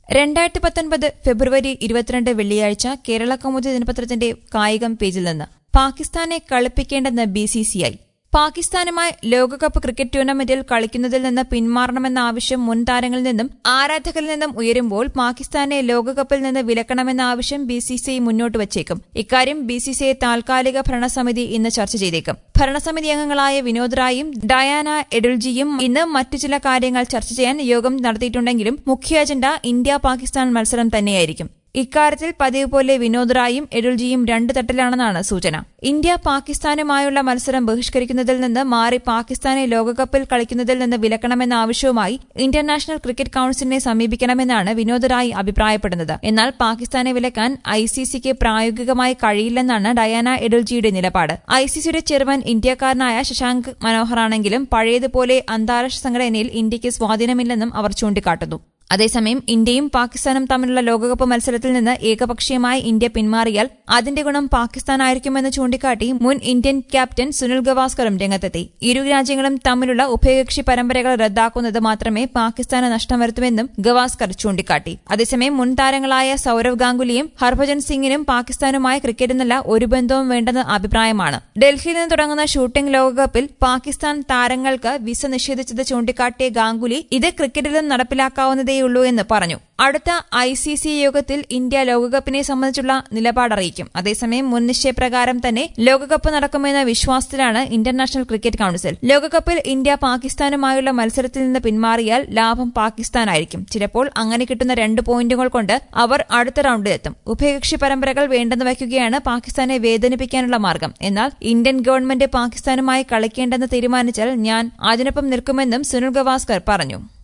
രണ്ടായിരത്തി പത്തൊൻപത് ഫെബ്രുവരി ഇരുപത്തിരണ്ട് വെള്ളിയാഴ്ച കേരള കൗമുദി ദിനപത്രത്തിന്റെ കായികം പേജിൽ നിന്ന് പാകിസ്ഥാനെ കളിപ്പിക്കേണ്ടെന്ന് ബി സി സി ഐ പാകിസ്ഥാനുമായി ലോകകപ്പ് ക്രിക്കറ്റ് ടൂർണമെന്റിൽ കളിക്കുന്നതിൽ നിന്ന് പിന്മാറണമെന്ന ആവശ്യം മുൻ താരങ്ങളിൽ നിന്നും ആരാധകരിൽ നിന്നും ഉയരുമ്പോൾ പാകിസ്ഥാനെ ലോകകപ്പിൽ നിന്ന് വിലക്കണമെന്ന ആവശ്യം ബി സി സി ഐ മുന്നോട്ട് വച്ചേക്കും ഇക്കാര്യം ബി സി സി ഐ താൽക്കാലിക ഭരണസമിതി ഇന്ന് ചർച്ച ചെയ്തേക്കും ഭരണസമിതി അംഗങ്ങളായ വിനോദ് റായും ഡയാന എഡുൽജിയും ഇന്ന് മറ്റു ചില കാര്യങ്ങൾ ചർച്ച ചെയ്യാൻ യോഗം നടത്തിയിട്ടുണ്ടെങ്കിലും മുഖ്യ അജണ്ട ഇന്ത്യ പാകിസ്ഥാൻ മത്സരം തന്നെയായിരിക്കും ഇക്കാര്യത്തിൽ പതിവ് പോലെ വിനോദ് റായും എഡുൽജിയും രണ്ട് തട്ടിലാണെന്നാണ് സൂചന ഇന്ത്യ പാകിസ്ഥാനുമായുള്ള മത്സരം ബഹിഷ്കരിക്കുന്നതിൽ നിന്ന് മാറി പാകിസ്ഥാനെ ലോകകപ്പിൽ കളിക്കുന്നതിൽ നിന്ന് വിലക്കണമെന്ന ആവശ്യവുമായി ഇന്റർനാഷണൽ ക്രിക്കറ്റ് കൌൺസിലിനെ സമീപിക്കണമെന്നാണ് വിനോദ് റായ് അഭിപ്രായപ്പെടുന്നത് എന്നാൽ പാകിസ്ഥാനെ വിലക്കാൻ ഐ സി സിക്ക് പ്രായോഗികമായി കഴിയില്ലെന്നാണ് ഡയാന എഡുൽജിയുടെ നിലപാട് ഐ സി സിയുടെ ചെയർമാൻ ഇന്ത്യക്കാരനായ ശശാങ്ക് മനോഹറാണെങ്കിലും പഴയതുപോലെ അന്താരാഷ്ട്ര സംഘടനയിൽ ഇന്ത്യക്ക് സ്വാധീനമില്ലെന്നും അവർ ചൂണ്ടിക്കാട്ടുന്നു അതേസമയം ഇന്ത്യയും പാകിസ്ഥാനും തമ്മിലുള്ള ലോകകപ്പ് മത്സരത്തിൽ നിന്ന് ഏകപക്ഷീയമായി ഇന്ത്യ പിന്മാറിയാൽ അതിന്റെ ഗുണം പാകിസ്ഥാനായിരിക്കുമെന്ന് ചൂണ്ടിക്കാട്ടി മുൻ ഇന്ത്യൻ ക്യാപ്റ്റൻ സുനിൽ ഗവാസ്കറും രംഗത്തെത്തി ഇരു രാജ്യങ്ങളും തമ്മിലുള്ള ഉഭയകക്ഷി പരമ്പരകൾ റദ്ദാക്കുന്നത് മാത്രമേ പാകിസ്ഥാന് നഷ്ടം വരുത്തുമെന്നും ഗവാസ്കർ ചൂണ്ടിക്കാട്ടി അതേസമയം മുൻ താരങ്ങളായ സൌരവ് ഗാംഗുലിയും ഹർഭജൻ സിംഗിനും പാകിസ്ഥാനുമായി ക്രിക്കറ്റെന്നല്ല ഒരു ബന്ധവും വേണ്ടെന്ന അഭിപ്രായമാണ് ഡൽഹിയിൽ നിന്ന് തുടങ്ങുന്ന ഷൂട്ടിംഗ് ലോകകപ്പിൽ പാകിസ്ഥാൻ താരങ്ങൾക്ക് വിസ നിഷേധിച്ചത് ചൂണ്ടിക്കാട്ടിയ ഗാംഗുലി ഇത് ക്രിക്കറ്റിലും നടപ്പിലാക്കാവുന്നതേയുള്ളൂ എന്ന് പറഞ്ഞു അടുത്ത ഐ സി സി യോഗത്തിൽ ഇന്ത്യ ലോകകപ്പിനെ സംബന്ധിച്ചുള്ള നിലപാടറിയിക്കും അതേസമയം മുൻ നിശ്ചയപ്രകാരം തന്നെ ലോകകപ്പ് നടക്കുമെന്ന വിശ്വാസത്തിലാണ് ഇന്റർനാഷണൽ ക്രിക്കറ്റ് കൌൺസിൽ ലോകകപ്പിൽ ഇന്ത്യ പാകിസ്ഥാനുമായുള്ള മത്സരത്തിൽ നിന്ന് പിന്മാറിയാൽ ലാഭം പാകിസ്ഥാനായിരിക്കും ചിലപ്പോൾ അങ്ങനെ കിട്ടുന്ന രണ്ട് പോയിന്റുകൾ കൊണ്ട് അവർ അടുത്ത റൌണ്ടിലെത്തും ഉഭയകക്ഷി പരമ്പരകൾ വേണ്ടെന്ന് വയ്ക്കുകയാണ് പാകിസ്ഥാനെ വേദനിപ്പിക്കാനുള്ള മാർഗം എന്നാൽ ഇന്ത്യൻ ഗവൺമെന്റ് പാകിസ്ഥാനുമായി കളിക്കേണ്ടെന്ന് തീരുമാനിച്ചാൽ ഞാൻ അതിനൊപ്പം നിൽക്കുമെന്നും സുനിൽ ഗവാസ്കർ പറഞ്ഞു